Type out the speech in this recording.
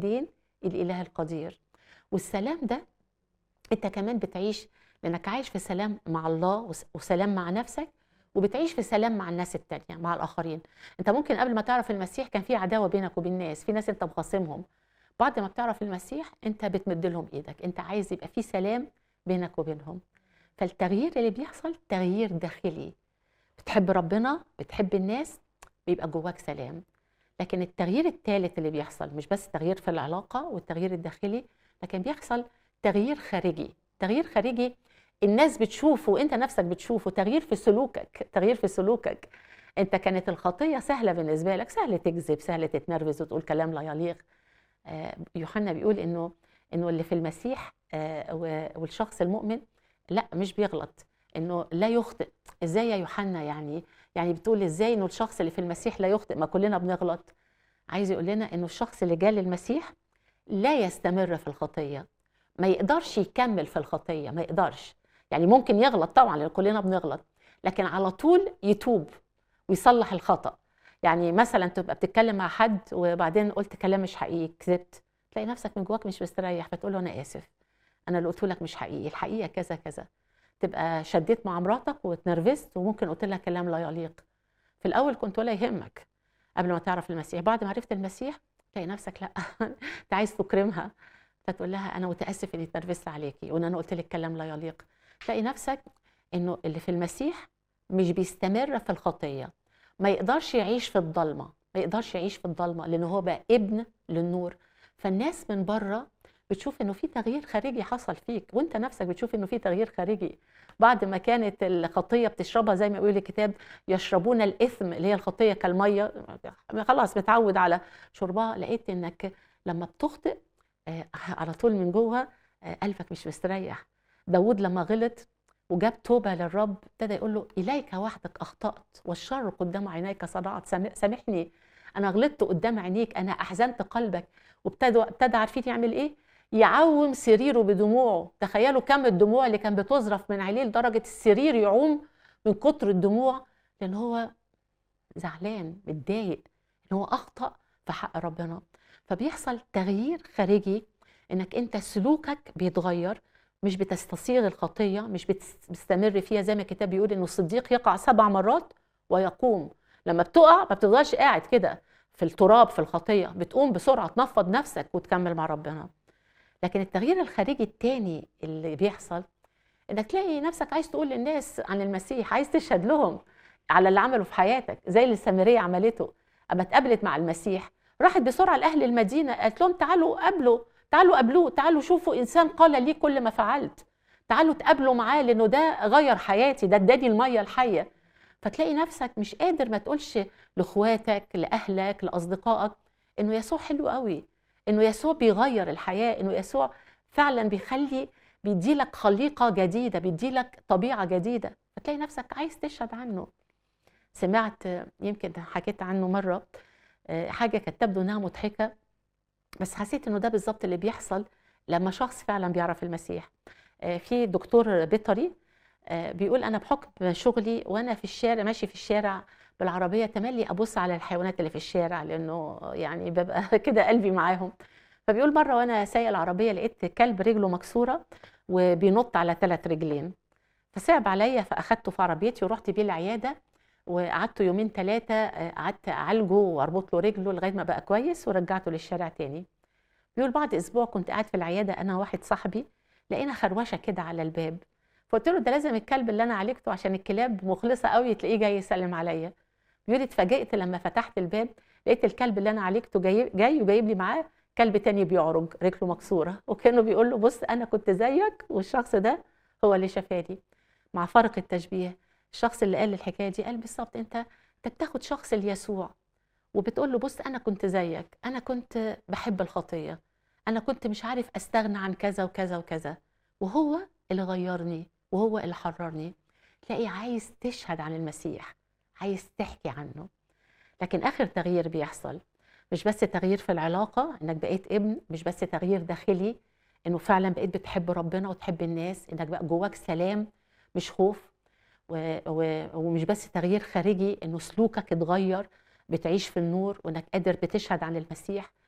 يدين الاله القدير والسلام ده انت كمان بتعيش لانك عايش في سلام مع الله وس- وسلام مع نفسك وبتعيش في سلام مع الناس التانية مع الآخرين انت ممكن قبل ما تعرف المسيح كان في عداوة بينك وبين الناس في ناس انت مخاصمهم بعد ما بتعرف المسيح انت بتمد لهم ايدك انت عايز يبقى في سلام بينك وبينهم فالتغيير اللي بيحصل تغيير داخلي بتحب ربنا بتحب الناس بيبقى جواك سلام لكن التغيير الثالث اللي بيحصل مش بس تغيير في العلاقة والتغيير الداخلي لكن بيحصل تغيير خارجي تغيير خارجي الناس بتشوفه وانت نفسك بتشوفه تغيير في سلوكك تغيير في سلوكك انت كانت الخطيه سهله بالنسبه لك سهل تكذب سهل تتنرفز وتقول كلام لا يليق آه، يوحنا بيقول انه انه اللي في المسيح آه، و- والشخص المؤمن لا مش بيغلط انه لا يخطئ ازاي يا يوحنا يعني يعني بتقول ازاي انه الشخص اللي في المسيح لا يخطئ ما كلنا بنغلط عايز يقول لنا انه الشخص اللي جاء للمسيح لا يستمر في الخطيه ما يقدرش يكمل في الخطيه ما يقدرش يعني ممكن يغلط طبعا لان كلنا بنغلط لكن على طول يتوب ويصلح الخطا يعني مثلا تبقى بتتكلم مع حد وبعدين قلت كلام مش حقيقي كذبت تلاقي نفسك من جواك مش مستريح فتقول له انا اسف انا اللي قلت لك مش حقيقي الحقيقه كذا كذا تبقى شديت مع مراتك واتنرفزت وممكن قلت لها كلام لا يليق في الاول كنت ولا يهمك قبل ما تعرف المسيح بعد ما عرفت المسيح تلاقي نفسك لا انت عايز تكرمها فتقول لها انا متاسف اني اتنرفزت عليكي وان انا قلت لك كلام لا يليق تلاقي نفسك انه اللي في المسيح مش بيستمر في الخطيه ما يقدرش يعيش في الضلمه ما يقدرش يعيش في الضلمه لانه هو بقى ابن للنور فالناس من بره بتشوف انه في تغيير خارجي حصل فيك وانت نفسك بتشوف انه في تغيير خارجي بعد ما كانت الخطيه بتشربها زي ما يقول الكتاب يشربون الاثم اللي هي الخطيه كالميه خلاص متعود على شربها لقيت انك لما بتخطئ آه، على طول من جوه آه، قلبك مش مستريح داود لما غلط وجاب توبه للرب ابتدى يقول له اليك وحدك اخطات والشر قدام عينيك صنعت سام- سامحني انا غلطت قدام عينيك انا احزنت قلبك وابتدى ابتدى عارفين يعمل ايه يعوم سريره بدموعه تخيلوا كم الدموع اللي كان بتظرف من عينيه لدرجه السرير يعوم من كتر الدموع لان هو زعلان متضايق ان هو اخطا في حق ربنا فبيحصل تغيير خارجي انك انت سلوكك بيتغير مش بتستصيغ الخطيه مش بتستمر فيها زي ما الكتاب بيقول انه الصديق يقع سبع مرات ويقوم لما بتقع ما بتفضلش قاعد كده في التراب في الخطيه بتقوم بسرعه تنفض نفسك وتكمل مع ربنا لكن التغيير الخارجي التاني اللي بيحصل انك تلاقي نفسك عايز تقول للناس عن المسيح عايز تشهد لهم على اللي عمله في حياتك زي اللي السامريه عملته اما اتقابلت مع المسيح راحت بسرعه لاهل المدينه قالت لهم تعالوا قابلوا تعالوا قابلوه تعالوا شوفوا انسان قال لي كل ما فعلت تعالوا تقابلوا معاه لانه ده غير حياتي ده اداني الميه الحيه فتلاقي نفسك مش قادر ما تقولش لاخواتك لاهلك لاصدقائك انه يسوع حلو قوي انه يسوع بيغير الحياه انه يسوع فعلا بيخلي بيديلك خليقه جديده بيديلك طبيعه جديده فتلاقي نفسك عايز تشهد عنه سمعت يمكن حكيت عنه مره آه، حاجه كانت تبدو انها مضحكه بس حسيت انه ده بالظبط اللي بيحصل لما شخص فعلا بيعرف المسيح آه، في دكتور بيطري آه، بيقول انا بحكم شغلي وانا في الشارع ماشي في الشارع بالعربيه تملي ابص على الحيوانات اللي في الشارع لانه يعني ببقى كده قلبي معاهم فبيقول مره وانا سايق العربيه لقيت كلب رجله مكسوره وبينط على ثلاث رجلين فصعب عليا فاخدته في عربيتي ورحت بيه العياده وقعدت يومين ثلاثه قعدت اعالجه واربط له رجله لغايه ما بقى كويس ورجعته للشارع تاني بيقول بعد اسبوع كنت قاعد في العياده انا واحد صاحبي لقينا خروشه كده على الباب فقلت له ده لازم الكلب اللي انا عالجته عشان الكلاب مخلصه قوي تلاقيه جاي يسلم عليا بيقول لي اتفاجئت لما فتحت الباب لقيت الكلب اللي انا عالجته جاي جاي وجايب لي معاه كلب تاني بيعرج رجله مكسوره وكانه بيقول له بص انا كنت زيك والشخص ده هو اللي شفاني مع فرق التشبيه الشخص اللي قال الحكايه دي قال بالظبط انت انت بتاخد شخص ليسوع وبتقول له بص انا كنت زيك انا كنت بحب الخطيه انا كنت مش عارف استغنى عن كذا وكذا وكذا وهو اللي غيرني وهو اللي حررني تلاقي عايز تشهد عن المسيح عايز تحكي عنه لكن اخر تغيير بيحصل مش بس تغيير في العلاقه انك بقيت ابن مش بس تغيير داخلي انه فعلا بقيت بتحب ربنا وتحب الناس انك بقى جواك سلام مش خوف و... و... ومش بس تغيير خارجي انه سلوكك اتغير بتعيش في النور وانك قادر بتشهد عن المسيح